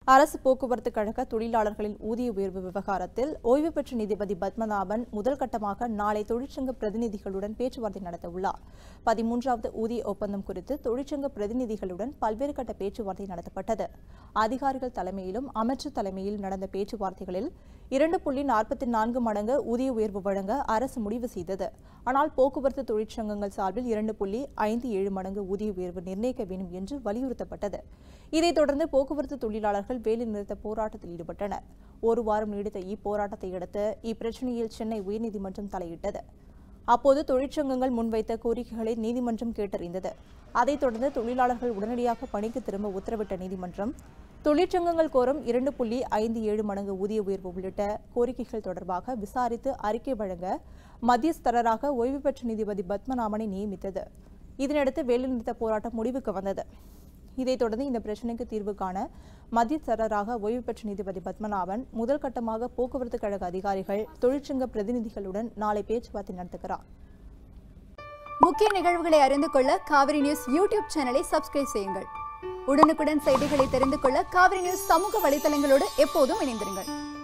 அரசு போக்குவரத்து கழக தொழிலாளர்களின் ஊதிய உயர்வு விவகாரத்தில் ஓய்வு பெற்ற நீதிபதி பத்மநாபன் முதல் கட்டமாக நாளை தொழிற்சங்க பிரதிநிதிகளுடன் பேச்சுவார்த்தை நடத்த உள்ளார் பதிமூன்றாவது ஊதிய ஒப்பந்தம் குறித்து தொழிற்சங்க பிரதிநிதிகளுடன் பல்வேறு கட்ட பேச்சுவார்த்தை நடத்தப்பட்டது அதிகாரிகள் தலைமையிலும் அமைச்சர் தலைமையில் நடந்த பேச்சுவார்த்தைகளில் இரண்டு புள்ளி நாற்பத்தி நான்கு மடங்கு ஊதிய உயர்வு வழங்க அரசு முடிவு செய்தது ஆனால் போக்குவரத்து தொழிற்சங்கங்கள் சார்பில் இரண்டு புள்ளி ஐந்து ஏழு மடங்கு ஊதிய உயர்வு நிர்ணயிக்க வேண்டும் என்று வலியுறுத்தப்பட்டது இதைத் தொடர்ந்து போக்குவரத்து தொழிலாளர்கள் வேலைநிறுத்த போராட்டத்தில் ஈடுபட்டனர் ஒரு வாரம் நீடித்த இப்போராட்டத்தை அடுத்து இப்பிரச்சனையில் சென்னை உயர்நீதிமன்றம் தலையிட்டது அப்போது தொழிற்சங்கங்கள் முன்வைத்த கோரிக்கைகளை நீதிமன்றம் கேட்டறிந்தது அதைத் தொடர்ந்து தொழிலாளர்கள் உடனடியாக பணிக்கு திரும்ப உத்தரவிட்ட நீதிமன்றம் தொழிற்சங்கங்கள் கோரும் இரண்டு புள்ளி ஐந்து ஏழு மடங்கு ஊதிய உயர்வு உள்ளிட்ட கோரிக்கைகள் தொடர்பாக விசாரித்து அறிக்கை வழங்க மத்தியஸ்தரராக ஓய்வு பெற்ற நீதிபதி பத்மநாபனை நியமித்தது இதனையடுத்து வேலைநிறுத்த போராட்டம் முடிவுக்கு வந்தது இதைத் தொடர்ந்து இந்த பிரச்சினைக்கு தீர்வு காண மத்தியஸ்தரராக ஓய்வு பெற்ற நீதிபதி பத்மநாபன் முதல் கட்டமாக போக்குவரத்து கழக அதிகாரிகள் தொழிற்சங்க பிரதிநிதிகளுடன் நாளை பேச்சுவார்த்தை நடத்துகிறார் முக்கிய நிகழ்வுகளை அறிந்து கொள்ள காவிரி நியூஸ் யூடியூப் சேனலை சப்ஸ்கிரைப் செய்யுங்கள் உடனுக்குடன் செய்திகளை தெரிந்து கொள்ள காவிரி நியூஸ் சமூக வலைதளங்களோடு எப்போதும் இணைந்திருங்கள்